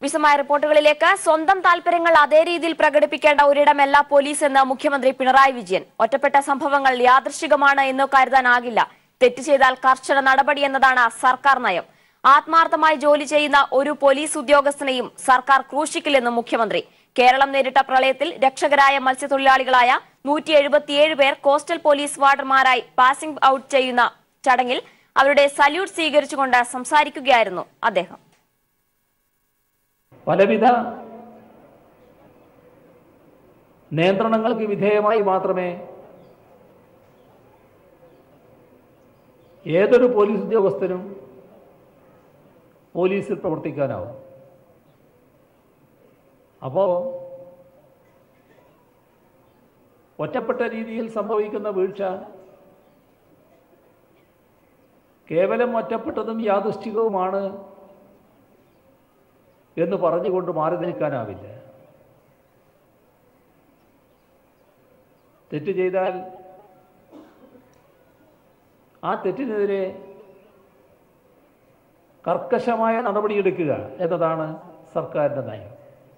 വിശദമായ റിപ്പോർട്ടുകളിലേക്ക് സ്വന്തം താൽപര്യങ്ങൾ അതേ രീതിയിൽ പ്രകടിപ്പിക്കേണ്ട ഒരിടമല്ല പോലീസ് എന്ന് മുഖ്യമന്ത്രി പിണറായി വിജയൻ ഒറ്റപ്പെട്ട സംഭവങ്ങൾ യാദൃശികമാണ് എന്ന് കരുതാനാകില്ല തെറ്റ് ചെയ്താൽ കർശന നടപടി എന്നതാണ് സർക്കാർ നയം ആത്മാർത്ഥമായി ജോലി ചെയ്യുന്ന ഒരു പോലീസ് ഉദ്യോഗസ്ഥനെയും സർക്കാർ ക്രൂശിക്കില്ലെന്നും മുഖ്യമന്ത്രി കേരളം നേരിട്ട പ്രളയത്തിൽ രക്ഷകരായ മത്സ്യത്തൊഴിലാളികളായ നൂറ്റി എഴുപത്തിയേഴ് പേർ കോസ്റ്റൽ പോലീസ് വാർഡർമാരായി പാസിംഗ് ഔട്ട് ചെയ്യുന്ന ചടങ്ങിൽ അവരുടെ സല്യൂട്ട് സ്വീകരിച്ചുകൊണ്ട് സംസാരിക്കുകയായിരുന്നു അദ്ദേഹം പലവിധ നിയന്ത്രണങ്ങൾക്ക് വിധേയമായി മാത്രമേ ഏതൊരു പോലീസ് ഉദ്യോഗസ്ഥനും പോലീസിൽ പ്രവർത്തിക്കാനാവും അപ്പോൾ ഒറ്റപ്പെട്ട രീതിയിൽ സംഭവിക്കുന്ന വീഴ്ച കേവലം ഒറ്റപ്പെട്ടതും യാദൃശ്ചികവുമാണ് എന്ന് പറഞ്ഞുകൊണ്ട് മാറി നിൽക്കാനാവില്ല തെറ്റ് ചെയ്താൽ ആ തെറ്റിനെതിരെ കർക്കശമായ നടപടിയെടുക്കുക എന്നതാണ് സർക്കാരിൻ്റെ നയം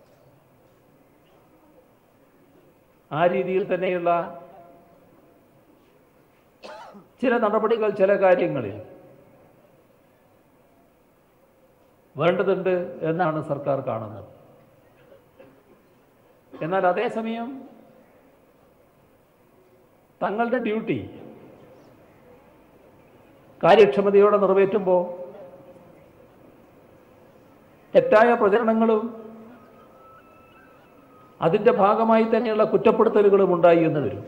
ആ രീതിയിൽ തന്നെയുള്ള ചില നടപടികൾ ചില കാര്യങ്ങളിൽ വേണ്ടതുണ്ട് എന്നാണ് സർക്കാർ കാണുന്നത് എന്നാൽ അതേസമയം തങ്ങളുടെ ഡ്യൂട്ടി കാര്യക്ഷമതയോടെ നിറവേറ്റുമ്പോൾ തെറ്റായ പ്രചരണങ്ങളും അതിൻ്റെ ഭാഗമായി തന്നെയുള്ള കുറ്റപ്പെടുത്തലുകളും ഉണ്ടായി എന്ന് വരും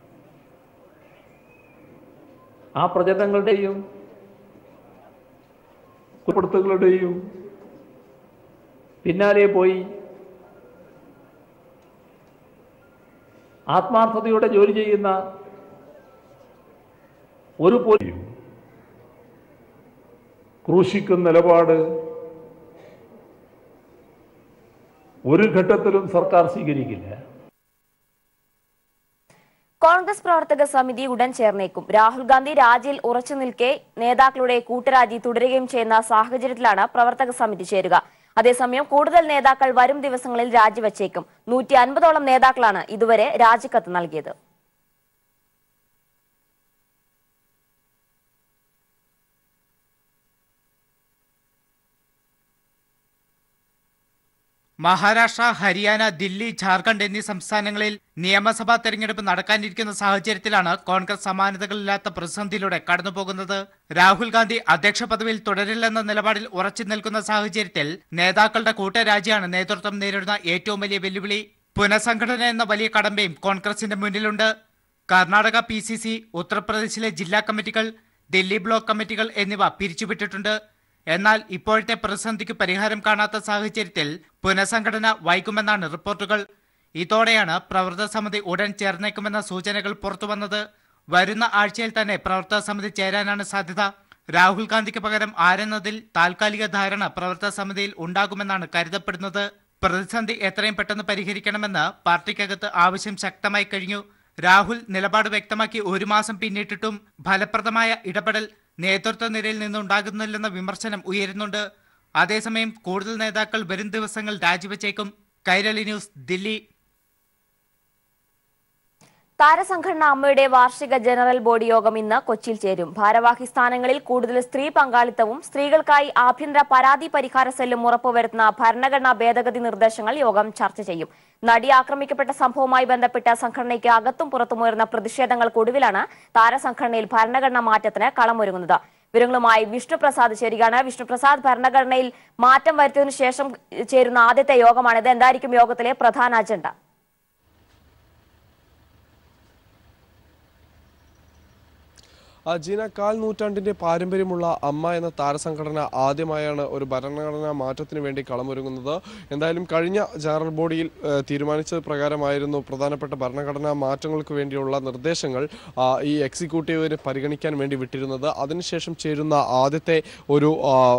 ആ പ്രചരണങ്ങളുടെയും കുറ്റപ്പെടുത്തലുകളുടെയും പിന്നാലെ പോയി ആത്മാർത്ഥതയോടെ ജോലി ചെയ്യുന്ന ഒരു പോലും ക്രൂശിക്കുന്ന നിലപാട് ഒരു ഘട്ടത്തിലും സർക്കാർ സ്വീകരിക്കില്ല കോൺഗ്രസ് പ്രവർത്തക സമിതി ഉടൻ ചേർന്നേക്കും രാഹുൽ ഗാന്ധി രാജിയിൽ ഉറച്ചു നിൽക്കെ നേതാക്കളുടെ കൂട്ടരാജി തുടരുകയും ചെയ്യുന്ന സാഹചര്യത്തിലാണ് പ്രവർത്തക സമിതി ചേരുക അതേസമയം കൂടുതൽ നേതാക്കൾ വരും ദിവസങ്ങളിൽ രാജിവച്ചേക്കും നൂറ്റി അൻപതോളം നേതാക്കളാണ് ഇതുവരെ രാജിക്കത്ത് നൽകിയത് മഹാരാഷ്ട്ര ഹരിയാന ദില്ലി ജാർഖണ്ഡ് എന്നീ സംസ്ഥാനങ്ങളിൽ നിയമസഭാ തെരഞ്ഞെടുപ്പ് നടക്കാനിരിക്കുന്ന സാഹചര്യത്തിലാണ് കോൺഗ്രസ് സമാനതകളില്ലാത്ത പ്രതിസന്ധിയിലൂടെ കടന്നുപോകുന്നത് രാഹുൽ ഗാന്ധി അധ്യക്ഷ പദവിയിൽ തുടരില്ലെന്ന നിലപാടിൽ ഉറച്ചു നിൽക്കുന്ന സാഹചര്യത്തിൽ നേതാക്കളുടെ കൂട്ടരാജിയാണ് നേതൃത്വം നേരിടുന്ന ഏറ്റവും വലിയ വെല്ലുവിളി പുനഃസംഘടന എന്ന വലിയ കടമ്പയും കോൺഗ്രസിന്റെ മുന്നിലുണ്ട് കർണാടക പി സി സി ഉത്തർപ്രദേശിലെ ജില്ലാ കമ്മിറ്റികൾ ദില്ലി ബ്ലോക്ക് കമ്മിറ്റികൾ എന്നിവ പിരിച്ചുവിട്ടിട്ടുണ്ട് എന്നാൽ ഇപ്പോഴത്തെ പ്രതിസന്ധിക്ക് പരിഹാരം കാണാത്ത സാഹചര്യത്തിൽ പുനഃസംഘടന വൈകുമെന്നാണ് റിപ്പോർട്ടുകൾ ഇതോടെയാണ് പ്രവർത്തക സമിതി ഉടൻ ചേർന്നേക്കുമെന്ന സൂചനകൾ പുറത്തുവന്നത് വരുന്ന ആഴ്ചയിൽ തന്നെ പ്രവർത്തക സമിതി ചേരാനാണ് സാധ്യത രാഹുൽ ഗാന്ധിക്ക് പകരം ആരെന്നതിൽ താൽക്കാലിക ധാരണ പ്രവർത്തക സമിതിയിൽ ഉണ്ടാകുമെന്നാണ് കരുതപ്പെടുന്നത് പ്രതിസന്ധി എത്രയും പെട്ടെന്ന് പരിഹരിക്കണമെന്ന് പാർട്ടിക്കകത്ത് ആവശ്യം ശക്തമായി കഴിഞ്ഞു രാഹുൽ നിലപാട് വ്യക്തമാക്കി ഒരു മാസം പിന്നിട്ടിട്ടും ഫലപ്രദമായ ഇടപെടൽ നേതൃത്വ നിരയിൽ നിന്നുണ്ടാകുന്നില്ലെന്ന വിമർശനം ഉയരുന്നുണ്ട് അതേസമയം കൂടുതൽ നേതാക്കൾ വരും ദിവസങ്ങൾ രാജിവെച്ചേക്കും കൈരളി ന്യൂസ് ദില്ലി താരസംഘടന അമ്മയുടെ വാർഷിക ജനറൽ ബോഡി യോഗം ഇന്ന് കൊച്ചിയിൽ ചേരും ഭാരവാഹി സ്ഥാനങ്ങളിൽ കൂടുതൽ സ്ത്രീ പങ്കാളിത്തവും സ്ത്രീകൾക്കായി ആഭ്യന്തര പരാതി പരിഹാര സെല്ലും ഉറപ്പുവരുത്തുന്ന ഭരണഘടനാ ഭേദഗതി നിർദ്ദേശങ്ങൾ യോഗം ചർച്ച ചെയ്യും നടി ആക്രമിക്കപ്പെട്ട സംഭവവുമായി ബന്ധപ്പെട്ട സംഘടനയ്ക്ക് അകത്തും പുറത്തും ഉയർന്ന പ്രതിഷേധങ്ങൾക്കൊടുവിലാണ് താരസംഘടനയിൽ ഭരണഘടനാ മാറ്റത്തിന് കളമൊരുങ്ങുന്നത് വിവരങ്ങളുമായി വിഷ്ണുപ്രസാദ് ചേരുകയാണ് വിഷ്ണുപ്രസാദ് ഭരണഘടനയിൽ മാറ്റം വരുത്തിയതിനു ശേഷം ചേരുന്ന ആദ്യത്തെ യോഗമാണിത് എന്തായിരിക്കും യോഗത്തിലെ പ്രധാന അജണ്ട ആ, ജീന കാൽ നൂറ്റാണ്ടിന്റെ പാരമ്പര്യമുള്ള അമ്മ എന്ന താരസംഘടന ആദ്യമായാണ് ഒരു ഭരണഘടനാ മാറ്റത്തിന് വേണ്ടി കളമൊരുങ്ങുന്നത് എന്തായാലും കഴിഞ്ഞ ജനറൽ ബോഡിയിൽ ഏ, തീരുമാനിച്ചത് പ്രകാരമായിരുന്നു പ്രധാനപ്പെട്ട ഭരണഘടനാ മാറ്റങ്ങൾക്ക് വേണ്ടിയുള്ള നിർദ്ദേശങ്ങൾ ആ, ഈ എക്സിക്യൂട്ടീവിന് പരിഗണിക്കാൻ വേണ്ടി വിട്ടിരുന്നത് അതിനുശേഷം ചേരുന്ന ആദ്യത്തെ ഒരു ആ,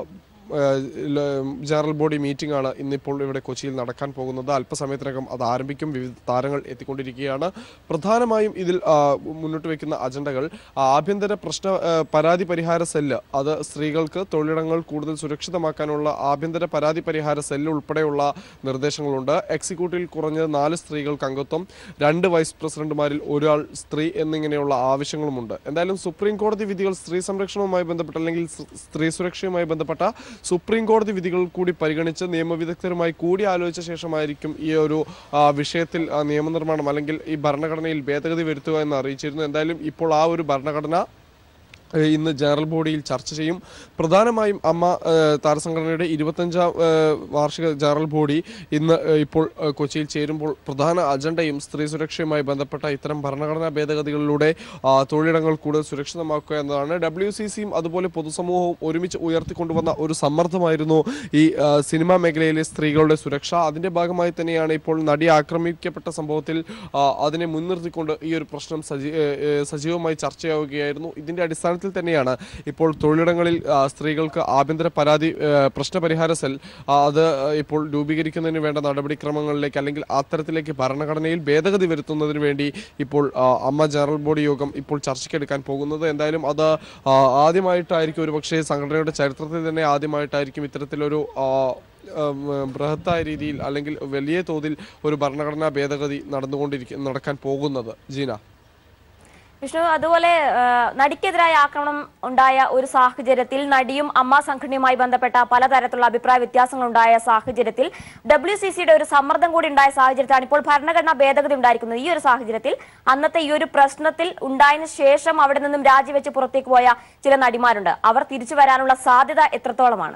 ഏഹ്, ല- ജനറൽ ബോഡി മീറ്റിംഗ് ആണ് ഇന്നിപ്പോൾ ഇവിടെ കൊച്ചിയിൽ നടക്കാൻ പോകുന്നത് അല്പസമയത്തിനകം അത് ആരംഭിക്കും വിവിധ താരങ്ങൾ എത്തിക്കൊണ്ടിരിക്കുകയാണ് പ്രധാനമായും ഇതിൽ ആ, മുന്നോട്ട് വയ്ക്കുന്ന അജണ്ടകൾ ആ, ആഭ്യന്തര പ്രശ്ന ആ, പരാതി പരിഹാര സെല്ല് അത് സ്ത്രീകൾക്ക് തൊഴിലിടങ്ങൾ കൂടുതൽ സുരക്ഷിതമാക്കാനുള്ള ആഭ്യന്തര പരാതി പരിഹാര സെല്ല് ഉൾപ്പെടെയുള്ള നിർദ്ദേശങ്ങളുണ്ട് എക്സിക്യൂട്ടീവിൽ കുറഞ്ഞത് നാല് സ്ത്രീകൾക്ക് അംഗത്വം രണ്ട് വൈസ് പ്രസിഡന്റുമാരിൽ ഒരാൾ സ്ത്രീ എന്നിങ്ങനെയുള്ള ആവശ്യങ്ങളുമുണ്ട് എന്തായാലും സുപ്രീം കോടതി വിധികൾ സ്ത്രീ സംരക്ഷണവുമായി ബന്ധപ്പെട്ട അല്ലെങ്കിൽ സ് സ്ത്രീ സുരക്ഷയുമായി ബന്ധപ്പെട്ട സുപ്രീം കോടതി വിധികൾ കൂടി പരിഗണിച്ച് നിയമവിദഗ്ധരുമായി കൂടി ആലോചിച്ച ശേഷമായിരിക്കും ഈ ഒരു ആ, വിഷയത്തിൽ ആ, നിയമനിർമ്മാണം അല്ലെങ്കിൽ ഈ ഭരണഘടനയിൽ ഭേദഗതി വരുത്തുക എന്ന് അറിയിച്ചിരുന്നു എന്തായാലും ഇപ്പോൾ ആ ഒരു ഭരണഘടന ഏഹ് ഇന്ന് ജനറൽ ബോഡിയിൽ ചർച്ച ചെയ്യും പ്രധാനമായും അമ്മ ഏഹ് താരസംഘടനയുടെ ഇരുപത്തഞ്ചാം ഏഹ് വാർഷിക ജനറൽ ബോഡി ഇന്ന് ഏഹ് ഇപ്പോൾ ഏഹ് കൊച്ചിയിൽ ചേരുമ്പോൾ പ്രധാന അജണ്ടയും സ്ത്രീ സുരക്ഷയുമായി ബന്ധപ്പെട്ട ഇത്തരം ഭരണഘടനാ ഭേദഗതികളിലൂടെ ആ, തൊഴിലിടങ്ങൾ കൂടുതൽ സുരക്ഷിതമാക്കുക എന്നതാണ് ഡബ്ല്യു സി സിയും അതുപോലെ പൊതുസമൂഹവും ഒരുമിച്ച് ഉയർത്തിക്കൊണ്ടുവന്ന ഒരു സമ്മർദ്ദമായിരുന്നു ഈ ആ, സിനിമാ മേഖലയിലെ സ്ത്രീകളുടെ സുരക്ഷ അതിന്റെ ഭാഗമായി തന്നെയാണ് ഇപ്പോൾ നടി ആക്രമിക്കപ്പെട്ട സംഭവത്തിൽ ആ, അതിനെ മുൻനിർത്തിക്കൊണ്ട് ഈ ഒരു പ്രശ്നം സജീ ഏ, ഏ, സജീവമായി ചർച്ചയാവുകയായിരുന്നു ഇതിന്റെ അടിസ്ഥാനത്തിൽ തന്നെയാണ് ഇപ്പോൾ തൊഴിലിടങ്ങളിൽ ആ, സ്ത്രീകൾക്ക് ആഭ്യന്തര പരാതി ഏ, പ്രശ്നപരിഹാര സെൽ ആ, അത് ഇപ്പോൾ രൂപീകരിക്കുന്നതിന് വേണ്ട നടപടിക്രമങ്ങളിലേക്ക് അല്ലെങ്കിൽ അത്തരത്തിലേക്ക് ഭരണഘടനയിൽ ഭേദഗതി വരുത്തുന്നതിന് വേണ്ടി ഇപ്പോൾ ആ, അമ്മ ജനറൽ ബോഡി യോഗം ഇപ്പോൾ ചർച്ചയ്ക്കെടുക്കാൻ പോകുന്നത് എന്തായാലും അത് ആ, ആദ്യമായിട്ടായിരിക്കും ഒരു പക്ഷേ സംഘടനയുടെ ചരിത്രത്തിൽ തന്നെ ആദ്യമായിട്ടായിരിക്കും ഇത്തരത്തിലൊരു ആ, ഉം, ബൃഹത്തായ രീതിയിൽ അല്ലെങ്കിൽ വലിയ തോതിൽ ഒരു ഭരണഘടനാ ഭേദഗതി നടന്നുകൊണ്ടിരിക്കും നടക്കാൻ പോകുന്നത് ജീന വിഷ്ണു അതുപോലെ ആ, നടിക്കെതിരായ ആക്രമണം ഉണ്ടായ ഒരു സാഹചര്യത്തിൽ നടിയും അമ്മ സംഘടനയുമായി ബന്ധപ്പെട്ട പലതരത്തിലുള്ള അഭിപ്രായ വ്യത്യാസങ്ങൾ ഉണ്ടായ സാഹചര്യത്തിൽ ഡബ്ല്യു സി സിയുടെ ഒരു സമ്മർദ്ദം കൂടി ഉണ്ടായ സാഹചര്യത്തിലാണ് ഇപ്പോൾ ഭരണഘടനാ ഭേദഗതി ഉണ്ടായിരിക്കുന്നത് ഈ ഒരു സാഹചര്യത്തിൽ അന്നത്തെ ഈ ഒരു പ്രശ്നത്തിൽ ഉണ്ടായതിനു ശേഷം അവിടെ നിന്നും രാജിവെച്ച് പുറത്തേക്ക് പോയ ചില നടിമാരുണ്ട് അവർ തിരിച്ചു വരാനുള്ള സാധ്യത എത്രത്തോളമാണ്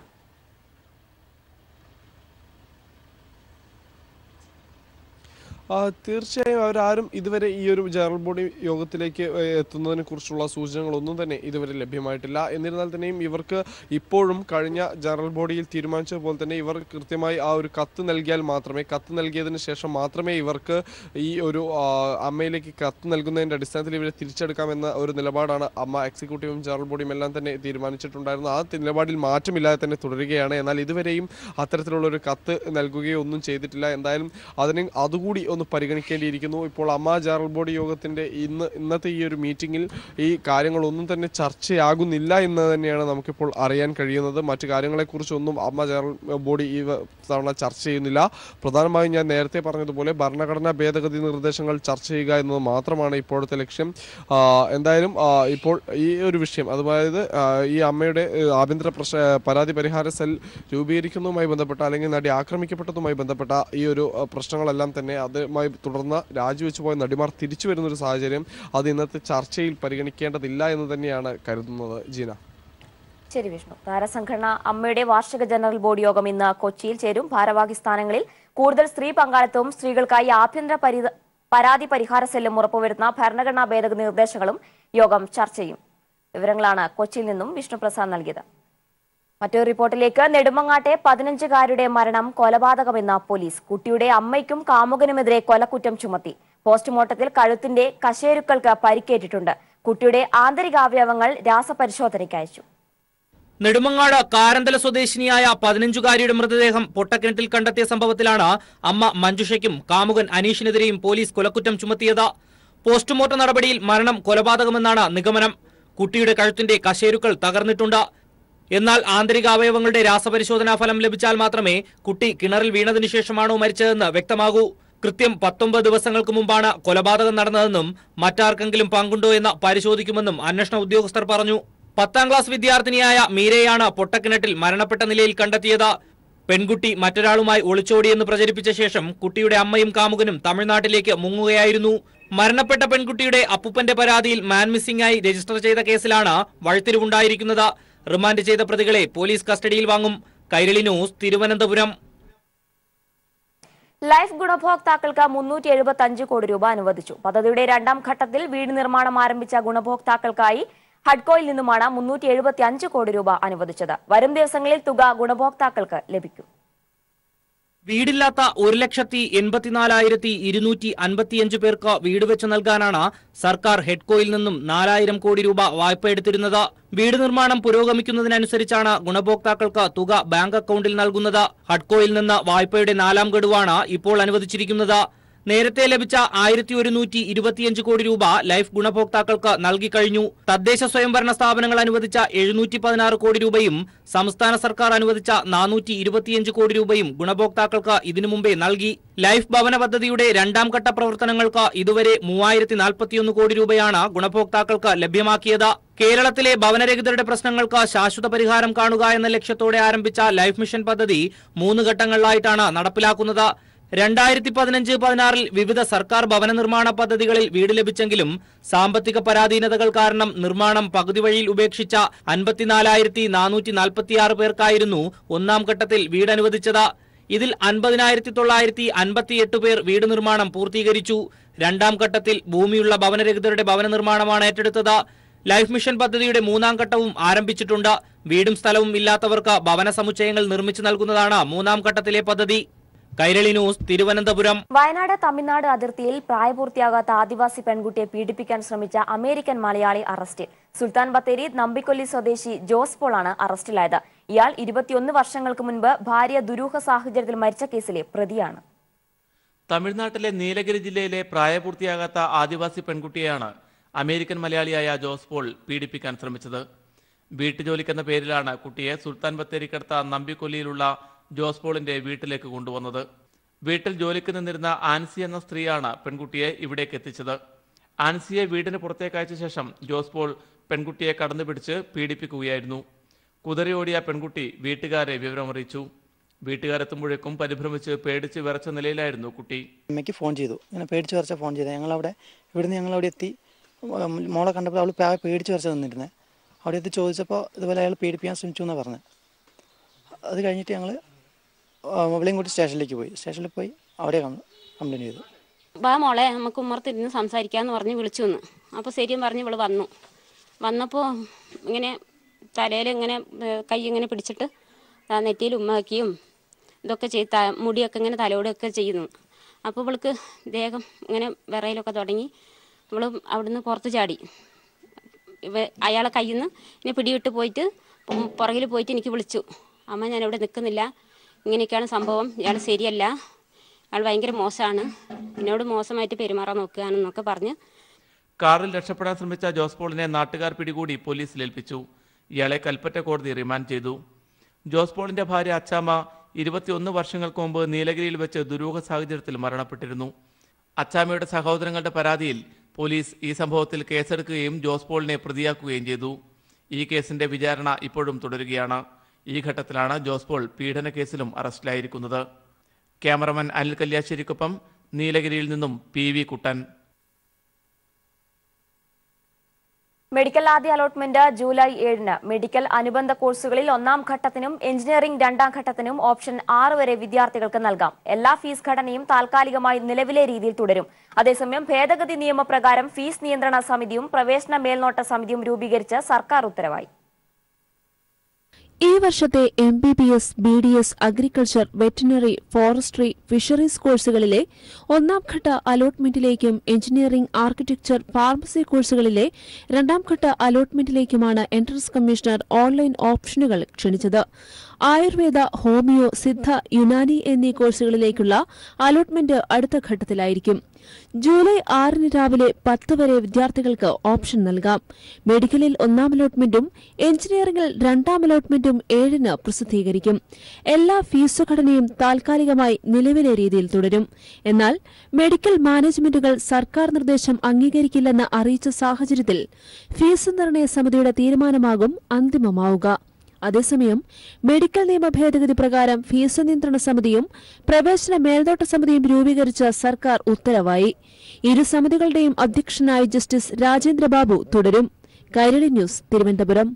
ആ, തീർച്ചയായും അവരാരും ഇതുവരെ ഈ ഒരു ജനറൽ ബോഡി യോഗത്തിലേക്ക് ഏ, എത്തുന്നതിനെ കുറിച്ചുള്ള സൂചനകളൊന്നും തന്നെ ഇതുവരെ ലഭ്യമായിട്ടില്ല എന്നിരുന്നാൽ തന്നെയും ഇവർക്ക് ഇപ്പോഴും കഴിഞ്ഞ ജനറൽ ബോഡിയിൽ തീരുമാനിച്ചതുപോലെ തന്നെ ഇവർ കൃത്യമായി ആ ഒരു കത്ത് നൽകിയാൽ മാത്രമേ കത്ത് നൽകിയതിന് ശേഷം മാത്രമേ ഇവർക്ക് ഈ ഒരു ആ, അമ്മയിലേക്ക് കത്ത് നൽകുന്നതിന്റെ അടിസ്ഥാനത്തിൽ ഇവരെ തിരിച്ചെടുക്കാമെന്ന ഒരു നിലപാടാണ് അമ്മ എക്സിക്യൂട്ടീവും ജനറൽ ബോഡിയും എല്ലാം തന്നെ തീരുമാനിച്ചിട്ടുണ്ടായിരുന്നു ആ നിലപാടിൽ മാറ്റമില്ലാതെ തന്നെ തുടരുകയാണ് എന്നാൽ ഇതുവരെയും അത്തരത്തിലുള്ള ഒരു കത്ത് നൽകുകയോ ഒന്നും ചെയ്തിട്ടില്ല എന്തായാലും അതിന് അതുകൂടി ഒന്ന് പരിഗണിക്കേണ്ടിയിരിക്കുന്നു ഇപ്പോൾ അമ്മ ജനറൽ ബോഡി യോഗത്തിന്റെ ഇന്ന് ഇന്നത്തെ ഈ ഒരു മീറ്റിംഗിൽ ഈ കാര്യങ്ങളൊന്നും തന്നെ ചർച്ചയാകുന്നില്ല എന്ന് തന്നെയാണ് നമുക്കിപ്പോൾ അറിയാൻ കഴിയുന്നത് മറ്റു കാര്യങ്ങളെക്കുറിച്ചൊന്നും അമ്മ ജനറൽ ബോഡി ഈ വ- തവണ ചർച്ച ചെയ്യുന്നില്ല പ്രധാനമായും ഞാൻ നേരത്തെ പറഞ്ഞതുപോലെ ഭരണഘടനാ ഭേദഗതി നിർദ്ദേശങ്ങൾ ചർച്ച ചെയ്യുക എന്നത് മാത്രമാണ് ഇപ്പോഴത്തെ ലക്ഷ്യം ആ, എന്തായാലും ആ, ഇപ്പോൾ ഈ ഒരു വിഷയം അതായത് ആ, ഈ അമ്മയുടെ ഏ, ആഭ്യന്തര പ്രശ്ന പരാതി പരിഹാര സെൽ രൂപീകരിക്കുന്നതുമായി ബന്ധപ്പെട്ട അല്ലെങ്കിൽ നടി ആക്രമിക്കപ്പെട്ടതുമായി ബന്ധപ്പെട്ട ഈ ഒരു ആ, പ്രശ്നങ്ങളെല്ലാം തന്നെ അതുമായി തുടർന്ന് രാജിവെച്ചു പോയ നടിമാർ തിരിച്ചു വരുന്ന ഒരു സാഹചര്യം അത് ഇന്നത്തെ ചർച്ചയിൽ പരിഗണിക്കേണ്ടതില്ല എന്ന് തന്നെയാണ് കരുതുന്നത് ജീന ശരി വിഷ്ണു താരസംഘടന അമ്മയുടെ വാർഷിക ജനറൽ ബോഡി യോഗം ഇന്ന് കൊച്ചിയിൽ ചേരും ഭാരവാഹി സ്ഥാനങ്ങളിൽ കൂടുതൽ സ്ത്രീ പങ്കാളിത്തവും സ്ത്രീകൾക്കായി ആഭ്യന്തര പരി- പരാതി പരിഹാര സെല്ലും ഉറപ്പുവരുത്തുന്ന ഭരണഘടനാ ഭേദഗതി നിർദ്ദേശങ്ങളും യോഗം ചർച്ച ചെയ്യും വിവരങ്ങളാണ് കൊച്ചിയിൽ നിന്നും വിഷ്ണു പ്രസാദ് നൽകിയത് മറ്റൊരു റിപ്പോർട്ടിലേക്ക് നെടുമങ്ങാട്ടെ പതിനഞ്ചുകാരുടെ മരണം കൊലപാതകമെന്ന പോലീസ് കുട്ടിയുടെ അമ്മയ്ക്കും കാമുകനുമെതിരെ കൊലക്കുറ്റം ചുമത്തി പോസ്റ്റ്മോർട്ടത്തിൽ കഴുത്തിന്റെ കശേരുക്കൾക്ക് പരിക്കേറ്റിട്ടുണ്ട് കുട്ടിയുടെ ആന്തരികാവയവങ്ങൾ രാസപരിശോധനയ്ക്ക് അയച്ചു നെടുമങ്ങാട് കാരന്തല സ്വദേശിനിയായ പതിനഞ്ചുകാരിയുടെ മൃതദേഹം പൊട്ടക്കിണറ്റിൽ കണ്ടെത്തിയ സംഭവത്തിലാണ് അമ്മ മഞ്ജുഷയ്ക്കും കാമുകൻ അനീഷിനെതിരെയും പോലീസ് കൊലക്കുറ്റം ചുമത്തിയത് പോസ്റ്റ്മോർട്ടം നടപടിയിൽ മരണം കൊലപാതകമെന്നാണ് നിഗമനം കുട്ടിയുടെ കഴുത്തിന്റെ കശേരുക്കൾ തകർന്നിട്ടുണ്ട് എന്നാൽ ആന്തരിക അവയവങ്ങളുടെ രാസപരിശോധനാ ഫലം ലഭിച്ചാൽ മാത്രമേ കുട്ടി കിണറിൽ വീണതിനു ശേഷമാണോ മരിച്ചതെന്ന് വ്യക്തമാകൂ കൃത്യം പത്തൊമ്പത് ദിവസങ്ങൾക്ക് മുമ്പാണ് കൊലപാതകം നടന്നതെന്നും മറ്റാർക്കെങ്കിലും പങ്കുണ്ടോ എന്ന് പരിശോധിക്കുമെന്നും അന്വേഷണ ഉദ്യോഗസ്ഥർ പറഞ്ഞു പത്താം ക്ലാസ് വിദ്യാർത്ഥിനിയായ മീരയാണ് പൊട്ടക്കിണറ്റിൽ മരണപ്പെട്ട നിലയിൽ കണ്ടെത്തിയത് പെൺകുട്ടി മറ്റൊരാളുമായി ഒളിച്ചോടിയെന്ന് പ്രചരിപ്പിച്ച ശേഷം കുട്ടിയുടെ അമ്മയും കാമുകനും തമിഴ്നാട്ടിലേക്ക് മുങ്ങുകയായിരുന്നു മരണപ്പെട്ട പെൺകുട്ടിയുടെ അപ്പുപ്പന്റെ പരാതിയിൽ മാൻ മിസ്സിംഗ് ആയി രജിസ്റ്റർ ചെയ്ത കേസിലാണ് വഴിത്തിരിവുണ്ടായിരിക്കുന്നത് റിമാൻഡ് ചെയ്ത പ്രതികളെ പോലീസ് കസ്റ്റഡിയിൽ വാങ്ങും കൈരളി ന്യൂസ് തിരുവനന്തപുരം ലൈഫ് ഗുണഭോക്താക്കൾക്ക് മുന്നൂറ്റി എഴുപത്തി അഞ്ച് കോടി രൂപ അനുവദിച്ചു പദ്ധതിയുടെ രണ്ടാം ഘട്ടത്തിൽ വീട് നിർമ്മാണം ആരംഭിച്ച ഗുണഭോക്താക്കൾക്കായി ഹഡ്കോയിൽ നിന്നുമാണ് മുന്നൂറ്റി എഴുപത്തി അഞ്ച് കോടി രൂപ അനുവദിച്ചത് വരും ദിവസങ്ങളിൽ തുക ഗുണഭോക്താക്കൾക്ക് ലഭിക്കും വീടില്ലാത്ത ഒരു ലക്ഷത്തി എൺപത്തിനാലായിരത്തി ഇരുന്നൂറ്റി അൻപത്തിയഞ്ച് പേർക്ക് വീട് വെച്ച് നൽകാനാണ് സർക്കാർ ഹെഡ്കോയിൽ നിന്നും നാലായിരം കോടി രൂപ വായ്പ എടുത്തിരുന്നത് വീട് നിർമ്മാണം പുരോഗമിക്കുന്നതിനനുസരിച്ചാണ് ഗുണഭോക്താക്കൾക്ക് തുക ബാങ്ക് അക്കൗണ്ടിൽ നൽകുന്നത് ഹഡ്കോയിൽ നിന്ന് വായ്പയുടെ നാലാം ഗഡുവാണ് ഇപ്പോൾ അനുവദിച്ചിരിക്കുന്നത് നേരത്തെ ലഭിച്ച ആയിരത്തി ഒരുന്നൂറ്റി ഇരുപത്തിയഞ്ച് കോടി രൂപ ലൈഫ് ഗുണഭോക്താക്കൾക്ക് നൽകിക്കഴിഞ്ഞു തദ്ദേശ സ്വയംഭരണ സ്ഥാപനങ്ങൾ അനുവദിച്ച എഴുന്നൂറ്റി പതിനാറ് കോടി രൂപയും സംസ്ഥാന സർക്കാർ അനുവദിച്ച നാനൂറ്റി ഇരുപത്തിയഞ്ച് കോടി രൂപയും ഗുണഭോക്താക്കൾക്ക് ഇതിനു മുമ്പേ നൽകി ലൈഫ് ഭവന പദ്ധതിയുടെ രണ്ടാം ഘട്ട പ്രവർത്തനങ്ങൾക്ക് ഇതുവരെ മൂവായിരത്തി നാൽപ്പത്തിയൊന്ന് കോടി രൂപയാണ് ഗുണഭോക്താക്കൾക്ക് ലഭ്യമാക്കിയത് കേരളത്തിലെ ഭവനരഹിതരുടെ പ്രശ്നങ്ങൾക്ക് ശാശ്വത പരിഹാരം കാണുക എന്ന ലക്ഷ്യത്തോടെ ആരംഭിച്ച ലൈഫ് മിഷൻ പദ്ധതി മൂന്ന് ഘട്ടങ്ങളിലായിട്ടാണ് നടപ്പിലാക്കുന്നത് രണ്ടായിരത്തി പതിനഞ്ച് പതിനാറിൽ വിവിധ സർക്കാർ ഭവന നിർമ്മാണ പദ്ധതികളിൽ വീട് ലഭിച്ചെങ്കിലും സാമ്പത്തിക പരാധീനതകൾ കാരണം നിർമ്മാണം പകുതി വഴിയിൽ ഉപേക്ഷിച്ച അൻപത്തിനാലായിരത്തി നാനൂറ്റി നാൽപ്പത്തിയാറ് പേർക്കായിരുന്നു ഒന്നാം ഘട്ടത്തിൽ വീട് അനുവദിച്ചത് ഇതിൽ അൻപതിനായിരത്തി തൊള്ളായിരത്തി അൻപത്തിയെട്ട് പേർ വീട് നിർമ്മാണം പൂർത്തീകരിച്ചു രണ്ടാം ഘട്ടത്തിൽ ഭൂമിയുള്ള ഭവനരഹിതരുടെ ഭവന നിർമ്മാണമാണ് ഏറ്റെടുത്തത് ലൈഫ് മിഷൻ പദ്ധതിയുടെ മൂന്നാം ഘട്ടവും ആരംഭിച്ചിട്ടുണ്ട് വീടും സ്ഥലവും ഇല്ലാത്തവർക്ക് ഭവന സമുച്ചയങ്ങൾ നിർമ്മിച്ചു നൽകുന്നതാണ് മൂന്നാം ഘട്ടത്തിലെ പദ്ധതി കൈരളി ന്യൂസ് തിരുവനന്തപുരം വയനാട് തമിഴ്നാട് അതിർത്തിയിൽ പ്രായപൂർത്തിയാകാത്ത ആദിവാസി പെൺകുട്ടിയെ പീഡിപ്പിക്കാൻ ശ്രമിച്ച അമേരിക്കൻ മലയാളി അറസ്റ്റിൽ സുൽത്താൻ ബത്തേരി നമ്പിക്കൊല്ലി സ്വദേശി ജോസ് പോളാണ് അറസ്റ്റിലായത് ഇയാൾ ഇരുപത്തിയൊന്ന് വർഷങ്ങൾക്ക് മുൻപ് ഭാര്യ ദുരൂഹ സാഹചര്യത്തിൽ മരിച്ച കേസിലെ പ്രതിയാണ് തമിഴ്നാട്ടിലെ നീലഗിരി ജില്ലയിലെ പ്രായപൂർത്തിയാകാത്ത ആദിവാസി പെൺകുട്ടിയെയാണ് അമേരിക്കൻ മലയാളിയായ ജോസ് പോൾ പീഡിപ്പിക്കാൻ ശ്രമിച്ചത് വീട്ടുജോലിക്കെന്ന പേരിലാണ് കുട്ടിയെ സുൽത്താൻ ബത്തേരിക്കടുത്ത നമ്പിക്കൊല്ലിയിലുള്ള ജോസ് പോളിന്റെ വീട്ടിലേക്ക് കൊണ്ടുവന്നത് വീട്ടിൽ ജോലിക്ക് നിന്നിരുന്ന ആൻസി എന്ന സ്ത്രീയാണ് പെൺകുട്ടിയെ ഇവിടേക്ക് എത്തിച്ചത് ആൻസിയെ വീടിന് പുറത്തേക്ക് അയച്ച ശേഷം ജോസ് പോൾ പെൺകുട്ടിയെ കടന്നുപിടിച്ച് പീഡിപ്പിക്കുകയായിരുന്നു കുതിരയോടിയ പെൺകുട്ടി വീട്ടുകാരെ വിവരമറിയിച്ചു വീട്ടുകാരെത്തുമ്പോഴേക്കും പരിഭ്രമിച്ച് പേടിച്ച് വിറച്ച നിലയിലായിരുന്നു കുട്ടി അമ്മയ്ക്ക് ഫോൺ ചെയ്തു ഇങ്ങനെ പേടിച്ച് വരച്ച ഫോൺ ചെയ്തത് ഞങ്ങളവിടെ ഇവിടുന്ന് ഞങ്ങളവിടെ എത്തി ഉം, മോളെ കണ്ടപ്പോൾ അവൾ പാ- പേടിച്ച് വരച്ച നിന്നിരുന്നത് അവിടെ എത്തി ചോദിച്ചപ്പോൾ ഇതുപോലെ അയാൾ പീഡിപ്പിക്കാൻ ശ്രമിച്ചു എന്നാണ് പറഞ്ഞത് അത് കഴിഞ്ഞിട്ട് ഞങ്ങൾ അവളെയും കൂടി സ്റ്റേഷനിലേക്ക് പോയി സ്റ്റേഷനിൽ പോയി അവിടെ കംപ്ലൈൻറ്റ് ചെയ്തു വാ മോളെ നമുക്ക് ഉമ്മർത്തിരുന്ന് സംസാരിക്കാന്ന് പറഞ്ഞ് വിളിച്ചു വന്ന് അപ്പോൾ ശരിയും പറഞ്ഞ് ഇവള് വന്നു വന്നപ്പോൾ ഇങ്ങനെ തലയിൽ ഇങ്ങനെ ഏഹ്, കൈ ഇങ്ങനെ പിടിച്ചിട്ട് ദാ നെറ്റിയിൽ ഉമ്മ വയ്ക്കുകയും ഇതൊക്കെ ചെയ്ത് ത- മുടിയൊക്കെ ഇങ്ങനെ തലോടുകയൊക്കെ ചെയ്യുന്നു അപ്പോൾ ഇവൾക്ക് ദേഹം ഇങ്ങനെ വിറയിലൊക്കെ തുടങ്ങി ഇവള് അവിടുന്ന് പുറത്ത് ചാടി ഇവ അയാളെ കയ്യിൽ നിന്ന് ഇനി പിടിവിട്ട് പോയിട്ട് ഉം പുറകിൽ പോയിട്ട് എനിക്ക് വിളിച്ചു അമ്മ ഞാൻ ഇവിടെ നിൽക്കുന്നില്ല ഇങ്ങനെയൊക്കെയാണ് സംഭവം ഇയാൾ ശരിയല്ല അയാൾ ഭയങ്കര മോശമാണ് എന്നോട് മോശമായിട്ട് പെരുമാറാൻ നോക്കുകയാണെന്നൊക്കെ പറഞ്ഞ് കാറിൽ രക്ഷപ്പെടാൻ ശ്രമിച്ച ജോസ് പോളിനെ നാട്ടുകാർ പിടികൂടി പോലീസിൽ ഏൽപ്പിച്ചു ഇയാളെ കൽപ്പറ്റ കോടതി റിമാൻഡ് ചെയ്തു ജോസ് പോളിന്റെ ഭാര്യ അച്ചാമ്മ ഇരുപത്തിയൊന്ന് വർഷങ്ങൾക്ക് മുമ്പ് നീലഗിരിയിൽ വെച്ച് ദുരൂഹ സാഹചര്യത്തിൽ മരണപ്പെട്ടിരുന്നു അച്ചാമ്മയുടെ സഹോദരങ്ങളുടെ പരാതിയിൽ പോലീസ് ഈ സംഭവത്തിൽ കേസെടുക്കുകയും ജോസ് പോളിനെ പ്രതിയാക്കുകയും ചെയ്തു ഈ കേസിന്റെ വിചാരണ ഇപ്പോഴും തുടരുകയാണ് ഈ ഘട്ടത്തിലാണ് ജോസ് പോൾ പീഡന കേസിലും അറസ്റ്റിലായിരിക്കുന്നത് ക്യാമറമാൻ അനിൽ കല്യാശ്ശേരിക്കൊപ്പം നീലഗിരിയിൽ നിന്നും പി വി കുട്ടൻ മെഡിക്കൽ ആദ്യ അലോട്ട്മെന്റ് ജൂലൈ ഏഴിന് മെഡിക്കൽ അനുബന്ധ കോഴ്സുകളിൽ ഒന്നാം ഘട്ടത്തിനും എഞ്ചിനീയറിംഗ് രണ്ടാം ഘട്ടത്തിനും ഓപ്ഷൻ ആറ് വരെ വിദ്യാർത്ഥികൾക്ക് നൽകാം എല്ലാ ഫീസ് ഘടനയും താൽക്കാലികമായി നിലവിലെ രീതിയിൽ തുടരും അതേസമയം ഭേദഗതി നിയമപ്രകാരം ഫീസ് നിയന്ത്രണ സമിതിയും പ്രവേശന മേൽനോട്ട സമിതിയും രൂപീകരിച്ച് സർക്കാർ ഉത്തരവായി ഈ വർഷത്തെ M B B S B D S agriculture veterinary forestry fisheries കോഴ്സുകളിലെ ഒന്നാം ഘട്ട അലോട്ട്മെന്റിലേക്കും എഞ്ചിനീയറിംഗ് ആർക്കിടെക്ചർ ഫാർമസി കോഴ്സുകളിലെ രണ്ടാം ഘട്ട അലോട്ട്മെന്റിലേക്കുമാണ് എൻട്രൻസ് കമ്മീഷണർ ഓൺലൈൻ ഓപ്ഷനുകൾ ക്ഷണിച്ചത് ആയുർവേദ ഹോമിയോ സിദ്ധ യുനാനി എന്നീ കോഴ്സുകളിലേക്കുള്ള അലോട്ട്മെന്റ് അടുത്ത ഘട്ടത്തിലായിരിക്കും ജൂലൈ ആറിന് രാവിലെ പത്ത് വരെ വിദ്യാർത്ഥികൾക്ക് ഓപ്ഷൻ നൽകാം മെഡിക്കലിൽ ഒന്നാം അലോട്ട്മെന്റും എഞ്ചിനീയറിംഗിൽ രണ്ടാം അലോട്ട്മെന്റും ഏഴിന് പ്രസിദ്ധീകരിക്കും എല്ലാ ഫീസ് ഘടനയും താൽക്കാലികമായി നിലവിലെ രീതിയിൽ തുടരും എന്നാൽ മെഡിക്കൽ മാനേജ്മെന്റുകൾ സർക്കാർ നിർദ്ദേശം അംഗീകരിക്കില്ലെന്ന് അറിയിച്ച സാഹചര്യത്തിൽ ഫീസ് നിർണയ സമിതിയുടെ തീരുമാനമാകും അന്തിമമാവുക അതേസമയം മെഡിക്കൽ നിയമ ഭേദഗതി പ്രകാരം ഫീസ് നിയന്ത്രണ സമിതിയും പ്രവേശന മേൽനോട്ട സമിതിയും രൂപീകരിച്ച സർക്കാർ ഉത്തരവായി ഇരു സമിതികളുടെയും അധ്യക്ഷനായി ജസ്റ്റിസ് രാജേന്ദ്രബാബു തുടരും കൈരളി ന്യൂസ് തിരുവനന്തപുരം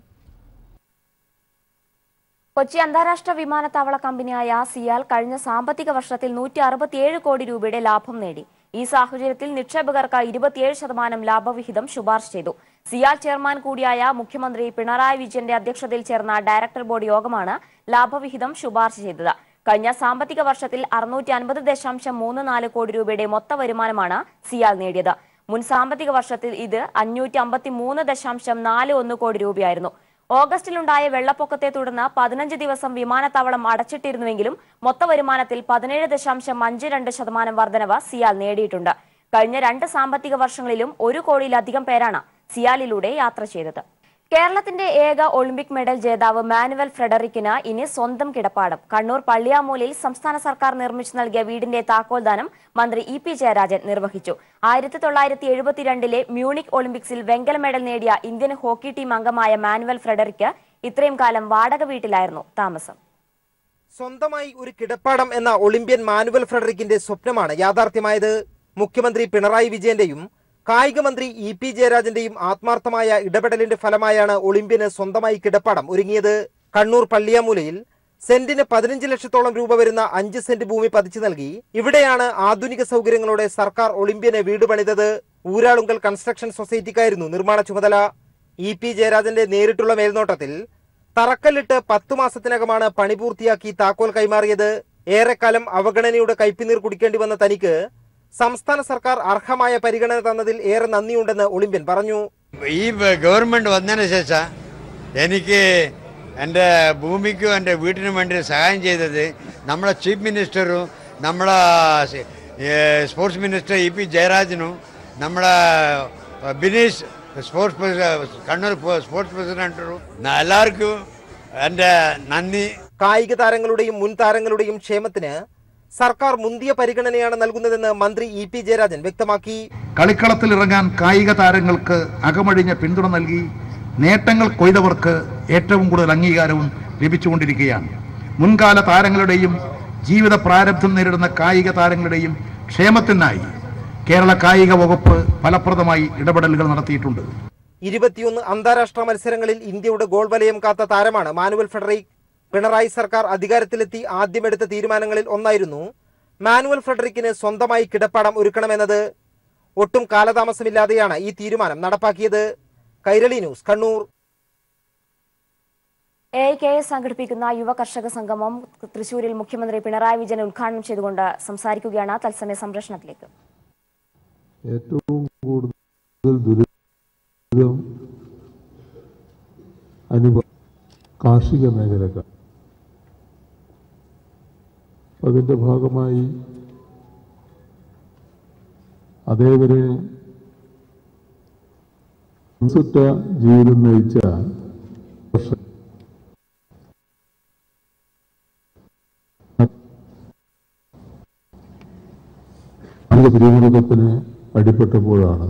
കൊച്ചി അന്താരാഷ്ട്ര വിമാനത്താവള കമ്പനിയായ സിയാൽ കഴിഞ്ഞ സാമ്പത്തിക വർഷത്തിൽ നൂറ്റി അറുപത്തിയേഴ് കോടി രൂപയുടെ ലാഭം നേടി ഈ സാഹചര്യത്തിൽ നിക്ഷേപകർക്ക് ഇരുപത്തിയേഴ് ശതമാനം ലാഭവിഹിതം ശുപാർശ ചെയ്തു സിയാൽ ചെയർമാൻ കൂടിയായ മുഖ്യമന്ത്രി പിണറായി വിജയന്റെ അധ്യക്ഷതയിൽ ചേർന്ന ഡയറക്ടർ ബോർഡ് യോഗമാണ് ലാഭവിഹിതം ശുപാർശ ചെയ്തത് കഴിഞ്ഞ സാമ്പത്തിക വർഷത്തിൽ അറുന്നൂറ്റി അൻപത് ദശാംശം മൂന്ന് നാല് കോടി രൂപയുടെ മൊത്ത വരുമാനമാണ് സിയാൽ നേടിയത് മുൻ സാമ്പത്തിക വർഷത്തിൽ ഇത് അഞ്ഞൂറ്റി അമ്പത്തി മൂന്ന് ദശാംശം നാല് ഒന്ന് കോടി രൂപയായിരുന്നു ഓഗസ്റ്റിലുണ്ടായ വെള്ളപ്പൊക്കത്തെ തുടർന്ന് പതിനഞ്ച് ദിവസം വിമാനത്താവളം അടച്ചിട്ടിരുന്നുവെങ്കിലും മൊത്ത വരുമാനത്തിൽ പതിനേഴ് ദശാംശം അഞ്ച് രണ്ട് ശതമാനം വർധനവ് സിയാൽ നേടിയിട്ടുണ്ട് കഴിഞ്ഞ രണ്ട് സാമ്പത്തിക വർഷങ്ങളിലും ഒരു കോടിയിലധികം പേരാണ് സിയാലിലൂടെ യാത്ര ചെയ്തത് കേരളത്തിന്റെ ഏക ഒളിമ്പിക് മെഡൽ ജേതാവ് മാനുവൽ ഫ്രെഡറിക്കിന് ഇനി സ്വന്തം കിടപ്പാടം കണ്ണൂർ പള്ളിയാമൂലയിൽ സംസ്ഥാന സർക്കാർ നിർമ്മിച്ചു നൽകിയ വീടിന്റെ താക്കോൽദാനം മന്ത്രി ഇ പി ജയരാജൻ നിർവഹിച്ചു ആയിരത്തി തൊള്ളായിരത്തി എഴുപത്തിരണ്ടിലെ മ്യൂണിക് ഒളിമ്പിക്സിൽ വെങ്കല മെഡൽ നേടിയ ഇന്ത്യൻ ഹോക്കി ടീം അംഗമായ മാനുവൽ ഫ്രെഡറിക്ക് ഇത്രയും കാലം വാടക വീട്ടിലായിരുന്നു താമസം സ്വന്തമായി ഒരു കിടപ്പാടം എന്ന ഒളിമ്പ്യൻ മാനുവൽ ഫ്രെഡറിക്കിന്റെ സ്വപ്നമാണ് യാഥാർത്ഥ്യമായത് മുഖ്യമന്ത്രി പിണറായി വിജയന്റെയും കായിക മന്ത്രി ഇ പി ജയരാജന്റെയും ആത്മാർത്ഥമായ ഇടപെടലിന്റെ ഫലമായാണ് ഒളിമ്പ്യന് സ്വന്തമായി കിടപ്പാടം ഒരുങ്ങിയത് കണ്ണൂർ പള്ളിയാമൂലയിൽ സെന്റിന് പതിനഞ്ച് ലക്ഷത്തോളം രൂപ വരുന്ന അഞ്ച് സെന്റ് ഭൂമി പതിച്ചു നൽകി ഇവിടെയാണ് ആധുനിക സൗകര്യങ്ങളോടെ സർക്കാർ ഒളിമ്പ്യന് വീട് പണിതത് ഊരാളുങ്കൽ കൺസ്ട്രക്ഷൻ സൊസൈറ്റിക്കായിരുന്നു നിർമ്മാണ ചുമതല ഇ പി ജയരാജന്റെ നേരിട്ടുള്ള മേൽനോട്ടത്തിൽ തറക്കല്ലിട്ട് പത്തു മാസത്തിനകമാണ് പണി പൂർത്തിയാക്കി താക്കോൽ കൈമാറിയത് ഏറെക്കാലം അവഗണനയുടെ കൈപ്പിനീർ കുടിക്കേണ്ടി വന്ന തനിക്ക് സംസ്ഥാന സർക്കാർ അർഹമായ പരിഗണന തന്നതിൽ ഏറെ നന്ദിയുണ്ടെന്ന് ഒളിമ്പ്യൻ പറഞ്ഞു ഈ ഗവൺമെൻറ് വന്നതിന് ശേഷം എനിക്ക് എൻ്റെ ഭൂമിക്കും എൻ്റെ വീട്ടിനും വേണ്ടി സഹായം ചെയ്തത് നമ്മളെ ചീഫ് മിനിസ്റ്ററും നമ്മളെ സ്പോർട്സ് മിനിസ്റ്റർ ഇ പി ജയരാജനും നമ്മളെ ബിനീഷ് സ്പോർട്സ് പ്രസി- കണ്ണൂർ സ്പോർട്സ് പ്രസിഡന്റും എല്ലാവർക്കും എൻ്റെ നന്ദി കായിക താരങ്ങളുടെയും മുൻ താരങ്ങളുടെയും ക്ഷേമത്തിന് സർക്കാർ മുന്തിയ പരിഗണനയാണ് നൽകുന്നതെന്ന് മന്ത്രി ഇ പി ജയരാജൻ വ്യക്തമാക്കി കളിക്കളത്തിൽ ഇറങ്ങാൻ കായിക താരങ്ങൾക്ക് അകമഴിഞ്ഞ പിന്തുണ നൽകി നേട്ടങ്ങൾ കൊയ്തവർക്ക് ഏറ്റവും കൂടുതൽ അംഗീകാരവും ലഭിച്ചുകൊണ്ടിരിക്കുകയാണ് മുൻകാല താരങ്ങളുടെയും ജീവിത പ്രാരബ്ധം നേരിടുന്ന കായിക താരങ്ങളുടെയും ക്ഷേമത്തിനായി കേരള കായിക വകുപ്പ് ഫലപ്രദമായി ഇടപെടലുകൾ നടത്തിയിട്ടുണ്ട് ഇരുപത്തിയൊന്ന് അന്താരാഷ്ട്ര മത്സരങ്ങളിൽ ഇന്ത്യയുടെ ഗോൾ വലയം കാത്ത താരമാണ് മാനുവൽ ഫെഡറിക് പിണറായി സർക്കാർ അധികാരത്തിലെത്തി ആദ്യമെടുത്ത തീരുമാനങ്ങളിൽ ഒന്നായിരുന്നു മാനുവൽ ഫെഡറിക്കിന് സ്വന്തമായി കിടപ്പാടം ഒരുക്കണമെന്നത് ഒട്ടും കാലതാമസമില്ലാതെയാണ് ഈ തീരുമാനം നടപ്പാക്കിയത് Kairali news Kannur A I K S സംഘടിപ്പിക്കുന്ന യുവ കർഷക സംഗമം തൃശൂരിൽ മുഖ്യമന്ത്രി പിണറായി വിജയൻ ഉദ്ഘാടനം ചെയ്തുകൊണ്ട് സംസാരിക്കുകയാണ് തത്സമയ സംപ്രേഷണത്തിലേക്ക് ഏറ്റവും കൂടുതൽ ദുരിതം അനുഭവ കാർഷിക മേഖലക്കാർ അതിൻ്റെ ഭാഗമായി അതേവരെ സുറ്റ ജീവിതം നയിച്ച കർഷകർ അതിൻ്റെ പിരിമുറുക്കത്തിന് അടിപ്പെട്ടപ്പോഴാണ്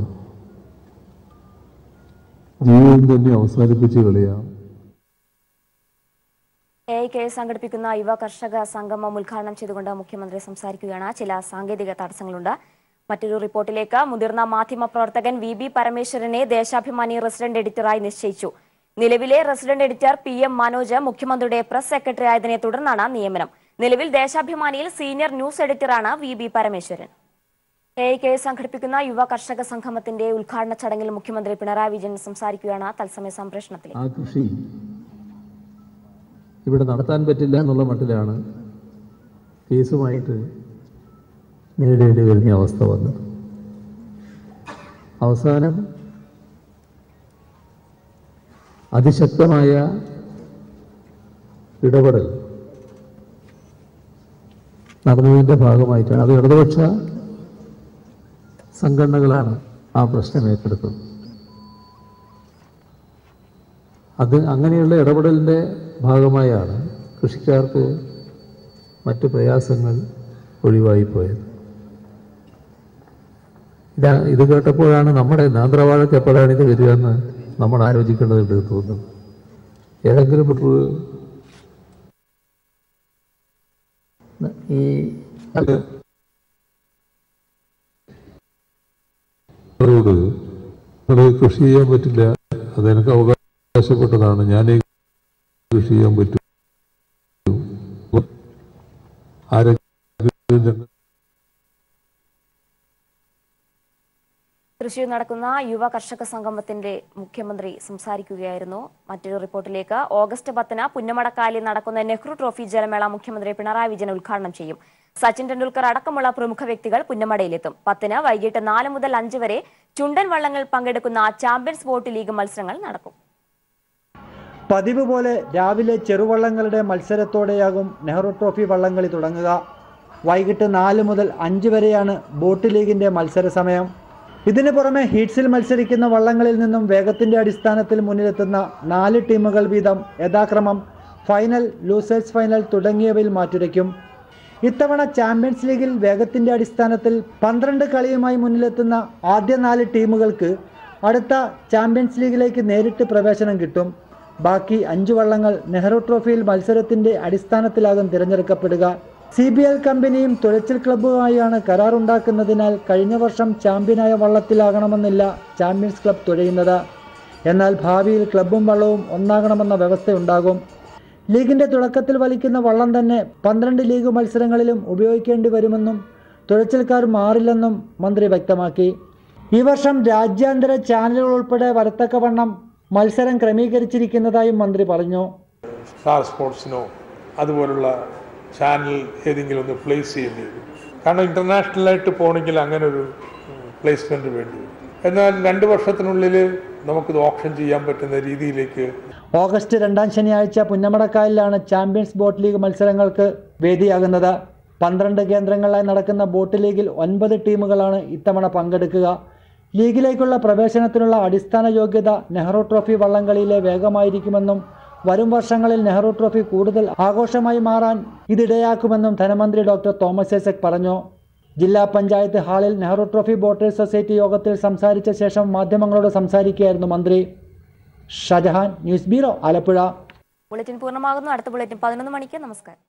ജീവിതം തന്നെ അവസാനിപ്പിച്ച് കളയാം എ ഐ കെ എസ് സംഘടിപ്പിക്കുന്ന യുവ കർഷക സംഗമം ഉദ്ഘാടനം ചെയ്തുകൊണ്ട് മുഖ്യമന്ത്രി സംസാരിക്കുകയാണ് ചില സാങ്കേതിക തടസ്സങ്ങളുണ്ട് മറ്റൊരു റിപ്പോർട്ടിലേക്ക് മുതിർന്ന മാധ്യമ പ്രവർത്തകൻ വി ബി പരമേശ്വരനെ ദേശാഭിമാനി റെസിഡന്റ് എഡിറ്ററായി നിശ്ചയിച്ചു നിലവിലെ resident editor P M Manoj മുഖ്യമന്ത്രിയുടെ പ്രസ് സെക്രട്ടറി ആയതിനെ തുടർന്നാണ് നിയമനം നിലവിൽ ദേശാഭിമാനിയിൽ സീനിയർ ന്യൂസ് എഡിറ്ററാണ് V B Parameswaran A I K S സംഘടിപ്പിക്കുന്ന യുവ കർഷക സംഗമത്തിന്റെ ഉദ്ഘാടന ചടങ്ങിൽ മുഖ്യമന്ത്രി പിണറായി വിജയൻ സംസാരിക്കുകയാണ് തത്സമയ സംപ്രേഷണത്തിൽ ആ കൃഷി ഇവിടെ നടത്താൻ പറ്റില്ല എന്നുള്ള മട്ടിലാണ് കേസുമായിട്ട് നേരിടേണ്ടി വരുന്ന അവസ്ഥ വന്നത് അവസാനം അതിശക്തമായ ഇടപെടൽ നടന്നതിൻ്റെ ഭാഗമായിട്ടാണ് അത് ഇടതുപക്ഷ സംഘടനകളാണ് ആ പ്രശ്നം ഏറ്റെടുത്തത് അത് അങ്ങനെയുള്ള ഇടപെടലിൻ്റെ ഭാഗമായാണ് കൃഷിക്കാർക്ക് മറ്റ് പ്രയാസങ്ങൾ ഒഴിവായിപ്പോയത് ഇതാ ഇത് കേട്ടപ്പോഴാണ് നമ്മുടെ നേന്ത്രവാഴയ്ക്ക് എപ്പോഴാണ് ഇത് വരിക എന്ന് നമ്മൾ ആലോചിക്കേണ്ടതുണ്ട് എന്ന് തോന്നുന്നു ഏതെങ്കിലും ഒരു ഈ അവരോട് നിങ്ങൾ കൃഷി ചെയ്യാൻ പറ്റില്ല അതെനിക്ക് അവകാശപ്പെട്ടതാണ് ഞാൻ കൃഷി ചെയ്യാൻ പറ്റും ആരെങ്കിലും ഞങ്ങൾ തൃശൂർ നടക്കുന്ന യുവ കർഷക സംഗമത്തിന്റെ മുഖ്യമന്ത്രി സംസാരിക്കുകയായിരുന്നു മറ്റൊരു റിപ്പോർട്ടിലേക്ക് ഓഗസ്റ്റ് പത്തിന് പുന്നമടക്കാലിൽ നടക്കുന്ന നെഹ്റു ട്രോഫി ജലമേള മുഖ്യമന്ത്രി പിണറായി വിജയൻ ഉദ്ഘാടനം ചെയ്യും സച്ചിൻ ടെണ്ടുൽക്കർ അടക്കമുള്ള പ്രമുഖ വ്യക്തികൾ പുന്നമടയിലെത്തും പത്തിന് വൈകിട്ട് നാല് മുതൽ അഞ്ച് വരെ ചുണ്ടൻ വള്ളങ്ങൾ പങ്കെടുക്കുന്ന ചാമ്പ്യൻസ് ബോട്ട് ലീഗ് മത്സരങ്ങൾ നടക്കും പതിവ് പോലെ രാവിലെ ചെറുവള്ളങ്ങളുടെ മത്സരത്തോടെയാകും നെഹ്റു ട്രോഫി വള്ളംകളി തുടങ്ങുക വൈകിട്ട് നാല് മുതൽ അഞ്ച് വരെയാണ് ബോട്ട് ലീഗിന്റെ മത്സര സമയം ഇതിനു പുറമെ ഹീറ്റ്സിൽ മത്സരിക്കുന്ന വള്ളങ്ങളിൽ നിന്നും വേഗത്തിന്റെ അടിസ്ഥാനത്തിൽ മുന്നിലെത്തുന്ന നാല് ടീമുകൾ വീതം യഥാക്രമം ഫൈനൽ ലൂസേഴ്സ് ഫൈനൽ തുടങ്ങിയവയിൽ മാറ്റുരയ്ക്കും ഇത്തവണ ചാമ്പ്യൻസ് ലീഗിൽ വേഗത്തിന്റെ അടിസ്ഥാനത്തിൽ പന്ത്രണ്ട് കളിയുമായി മുന്നിലെത്തുന്ന ആദ്യ നാല് ടീമുകൾക്ക് അടുത്ത ചാമ്പ്യൻസ് ലീഗിലേക്ക് നേരിട്ട് പ്രവേശനം കിട്ടും ബാക്കി അഞ്ചു വള്ളങ്ങൾ നെഹ്റു ട്രോഫിയിൽ മത്സരത്തിന്റെ അടിസ്ഥാനത്തിലാകും തിരഞ്ഞെടുക്കപ്പെടുക സി ബി എൽ കമ്പനിയും തുഴച്ചിൽ ക്ലബ്ബുമായാണ് കരാറുണ്ടാക്കുന്നതിനാൽ കഴിഞ്ഞ വർഷം ചാമ്പ്യനായ വള്ളത്തിലാകണമെന്നില്ല ചാമ്പ്യൻസ് ക്ലബ് തുഴയുന്നത് എന്നാൽ ഭാവിയിൽ ക്ലബ്ബും വള്ളവും ഒന്നാകണമെന്ന വ്യവസ്ഥയുണ്ടാകും ലീഗിന്റെ തുടക്കത്തിൽ വലിക്കുന്ന വള്ളം തന്നെ പന്ത്രണ്ട് ലീഗ് മത്സരങ്ങളിലും ഉപയോഗിക്കേണ്ടി വരുമെന്നും തുഴച്ചിൽക്കാർ മാറില്ലെന്നും മന്ത്രി വ്യക്തമാക്കി ഈ വർഷം രാജ്യാന്തര ചാനലുകൾ ഉൾപ്പെടെ വരത്തക്കവണ്ണം മത്സരം ക്രമീകരിച്ചിരിക്കുന്നതായും മന്ത്രി പറഞ്ഞു സ്റ്റാർ സ്പോർട്സിനോ അതുപോലുള്ള ചാനൽ ഏതെങ്കിലും ഒന്ന് പ്ലേസ് ചെയ്യേണ്ടി വരും കാരണം ഇൻ്റർനാഷണലായിട്ട് പോകണമെങ്കിൽ അങ്ങനെ ഒരു പ്ലേസ്മെൻറ്റ് വേണ്ടി വരും എന്നാൽ രണ്ട് വർഷത്തിനുള്ളിൽ നമുക്കിത് ഓപ്ഷൻ ചെയ്യാൻ പറ്റുന്ന രീതിയിലേക്ക് ഓഗസ്റ്റ് രണ്ടാം ശനിയാഴ്ച പുന്നമടക്കായലിലാണ് ചാമ്പ്യൻസ് ബോട്ട് ലീഗ് മത്സരങ്ങൾക്ക് വേദിയാകുന്നത് പന്ത്രണ്ട് കേന്ദ്രങ്ങളിലായി നടക്കുന്ന ബോട്ട് ലീഗിൽ ഒൻപത് ടീമുകളാണ് ഇത്തവണ പങ്കെടുക്കുക ലീഗിലേക്കുള്ള പ്രവേശനത്തിനുള്ള അടിസ്ഥാന യോഗ്യത നെഹ്റു ട്രോഫി വള്ളംകളിയിലെ വേഗമായിരിക്കുമെന്നും വരും വർഷങ്ങളിൽ നെഹ്റു ട്രോഫി കൂടുതൽ ആഘോഷമായി മാറാൻ ഇതിടയാക്കുമെന്നും ധനമന്ത്രി ഡോക്ടർ തോമസ് ഐസക് പറഞ്ഞു ജില്ലാ പഞ്ചായത്ത് ഹാളിൽ നെഹ്റു ട്രോഫി ബോട്ടേഴ്സ് സൊസൈറ്റി യോഗത്തിൽ സംസാരിച്ച ശേഷം മാധ്യമങ്ങളോട് സംസാരിക്കുകയായിരുന്നു മന്ത്രി Shajahan news bureau Alappuzha bulletin പൂർണ്ണമാകുന്നു അടുത്ത ബുള്ളറ്റിൻ പതിനൊന്ന് മണിക്ക് നമസ്കാരം